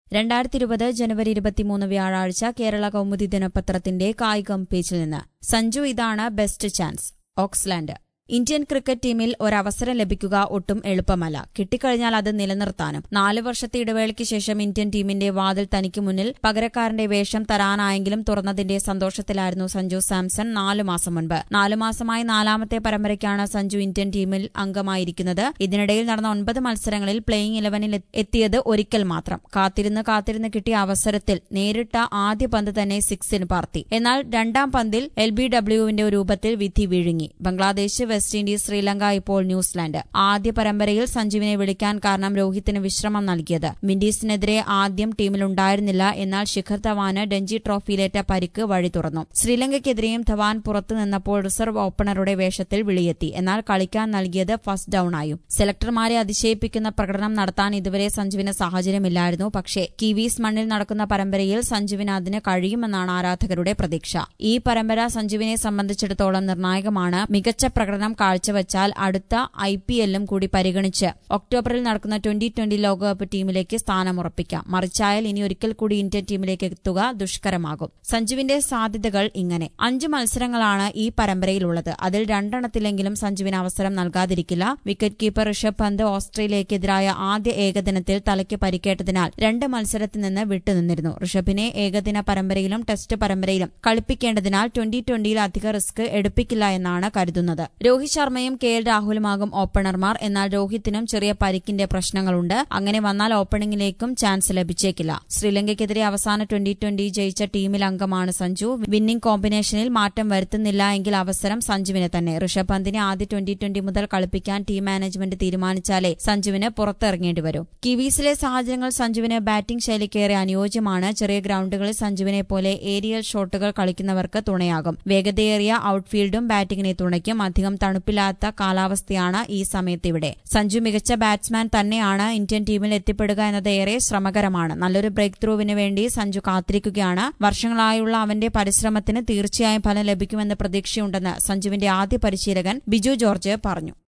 രണ്ടായിരത്തി ഇരുപത് ജനുവരി ഇരുപത്തിമൂന്ന് വ്യാഴാഴ്ച കേരള കൗമുദി ദിനപത്രത്തിന്റെ കായികം പേജിൽ നിന്ന് സഞ്ജു ഇതാണ് best chance Auckland Indian cricket ടീമിൽ ഒരവസരം ലഭിക്കുക ഒട്ടും എളുപ്പമല്ല കിട്ടിക്കഴിഞ്ഞാൽ അത് നിലനിർത്താനും നാല് വർഷത്തെ ഇടവേളയ്ക്ക് ശേഷം ഇന്ത്യൻ ടീമിന്റെ വാതിൽ തനിക്ക് മുന്നിൽ പകരക്കാരന്റെ വേഷം തരാനായെങ്കിലും തുറന്നതിന്റെ സന്തോഷത്തിലായിരുന്നു സഞ്ജു സാംസൺ നാലു മാസം മുൻപ് നാലു മാസമായി നാലാമത്തെ പരമ്പരയ്ക്കാണ് സഞ്ജു ഇന്ത്യൻ ടീമിൽ അംഗമായിരിക്കുന്നത് ഇതിനിടയിൽ നടന്ന ഒൻപത് മത്സരങ്ങളിൽ പ്ലേയിംഗ് ഇലവനിൽ എത്തിയത് ഒരിക്കൽ മാത്രം കാത്തിരുന്ന് കാത്തിരുന്ന് കിട്ടിയ അവസരത്തിൽ നേരിട്ട ആദ്യ പന്ത് തന്നെ സിക്സിന് പാർത്തി എന്നാൽ രണ്ടാം പന്തിൽ എൽ ബി ഡബ്ല്യുവിന്റെ രൂപത്തിൽ വിധി വിഴുങ്ങി ബംഗ്ലാദേശ് വെസ്റ്റ് ഇൻഡീസ് ശ്രീലങ്ക ഇപ്പോൾ ന്യൂസിലാൻഡ് ആദ്യ പരമ്പരയിൽ സഞ്ജുവിനെ വിളിക്കാൻ കാരണം രോഹിത്തിന് വിശ്രമം നൽകിയത് വിൻഡീസിനെതിരെ ആദ്യം ടീമിലുണ്ടായിരുന്നില്ല എന്നാൽ ശിഖർ ധവാന് രഞ്ജി ട്രോഫിയിലേറ്റ പരിക്ക് വഴി തുറന്നു ശ്രീലങ്കയ്ക്കെതിരെയും ധവാൻ പുറത്തു നിന്നപ്പോൾ റിസർവ് ഓപ്പണറുടെ വേഷത്തിൽ വിളിയെത്തി എന്നാൽ കളിക്കാൻ നൽകിയത് ഫസ്റ്റ് ഡൌൺ ആയും സെലക്ടർമാരെ അതിശയിപ്പിക്കുന്ന പ്രകടനം നടത്താൻ ഇതുവരെ സഞ്ജുവിന് സാഹചര്യമില്ലായിരുന്നു പക്ഷേ കിവീസ് മണ്ണിൽ നടക്കുന്ന പരമ്പരയിൽ സഞ്ജുവിന് അതിന് കഴിയുമെന്നാണ് ആരാധകരുടെ പ്രതീക്ഷ ഈ പരമ്പര സഞ്ജുവിനെ സംബന്ധിച്ചിടത്തോളം നിർണായകമാണ് മികച്ച പ്രകടനം കാഴ്ചവച്ചാൽ അടുത്ത ഐ പി എല്ലും കൂടി പരിഗണിച്ച് ഒക്ടോബറിൽ നടക്കുന്ന ട്വന്റി ട്വന്റി ലോകകപ്പ് ടീമിലേക്ക് സ്ഥാനമുറപ്പിക്കാം മറിച്ചായാൽ ഇനി ഒരിക്കൽ കൂടി ഇന്ത്യൻ ടീമിലേക്ക് എത്തുക ദുഷ്കരമാകും സഞ്ജുവിന്റെ സാധ്യതകൾ ഇങ്ങനെ അഞ്ച് മത്സരങ്ങളാണ് ഈ പരമ്പരയിലുള്ളത് അതിൽ രണ്ടെണ്ണത്തിലെങ്കിലും സഞ്ജുവിന് അവസരം നൽകാതിരിക്കില്ല വിക്കറ്റ് കീപ്പർ ഋഷഭ് പന്ത് ഓസ്ട്രേലിയക്കെതിരായ ആദ്യ ഏകദിനത്തിൽ തലയ്ക്ക് പരിക്കേറ്റതിനാൽ രണ്ട് മത്സരത്തിൽ നിന്ന് വിട്ടുനിന്നിരുന്നു ഋഷഭിനെ ഏകദിന പരമ്പരയിലും ടെസ്റ്റ് പരമ്പരയിലും കളിപ്പിക്കേണ്ടതിനാൽ ട്വന്റി ട്വന്റിയിൽ അധിക റിസ്ക് എടുപ്പിക്കില്ല എന്നാണ് കരുതുന്നത് രോഹിത് ശർമ്മയും കെ എൽ രാഹുലുമാകും ഓപ്പണർമാർ എന്നാൽ രോഹിത്തിനും ചെറിയ പരിക്കിന്റെ പ്രശ്നങ്ങളുണ്ട് അങ്ങനെ വന്നാൽ ഓപ്പണിംഗിലേക്കും ചാൻസ് ലഭിച്ചേക്കില്ല ശ്രീലങ്കയ്ക്കെതിരെ അവസാന ട്വന്റി ട്വന്റി ജയിച്ച ടീമിൽ അംഗമാണ് സഞ്ജു വിന്നിംഗ് കോമ്പിനേഷനിൽ മാറ്റം വരുത്തുന്നില്ല എങ്കിൽ അവസരം സഞ്ജുവിന് തന്നെ ഋഷഭ് പന്തിനെ ആദ്യ ട്വന്റി ട്വന്റി മുതൽ കളിപ്പിക്കാൻ ടീം മാനേജ്മെന്റ് തീരുമാനിച്ചാലേ സഞ്ജുവിന് പുറത്തിറങ്ങേണ്ടി വരും കിവീസിലെ സാഹചര്യങ്ങൾ സഞ്ജുവിന് ബാറ്റിംഗ് ശൈലിക്കേറെ അനുയോജ്യമാണ് ചെറിയ ഗ്രൌണ്ടുകളിൽ സഞ്ജുവിനെ പോലെ ഏരിയൽ ഷോട്ടുകൾ കളിക്കുന്നവർക്ക് തുണയാകും വേഗതയേറിയ ഔട്ട്ഫീൽഡും ബാറ്റിംഗിനെ തുണയ്ക്കും അധികം തണുപ്പില്ലാത്ത കാലാവസ്ഥയാണ് ഈ സമയത്ത് ഇവിടെ സഞ്ജു മികച്ച ബാറ്റ്സ്മാൻ തന്നെയാണ് ഇന്ത്യൻ ടീമിൽ എത്തിപ്പെടുക എന്നത് ഏറെ ശ്രമകരമാണ് നല്ലൊരു ബ്രേക്ക് ത്രൂവിന് വേണ്ടി സഞ്ജു കാത്തിരിക്കുകയാണ് വർഷങ്ങളായുള്ള അവന്റെ പരിശ്രമത്തിന് തീർച്ചയായും ഫലം ലഭിക്കുമെന്ന് പ്രതീക്ഷയുണ്ടെന്ന് സഞ്ജുവിന്റെ ആദ്യ പരിശീലകൻ ബിജു ജോർജ് പറഞ്ഞു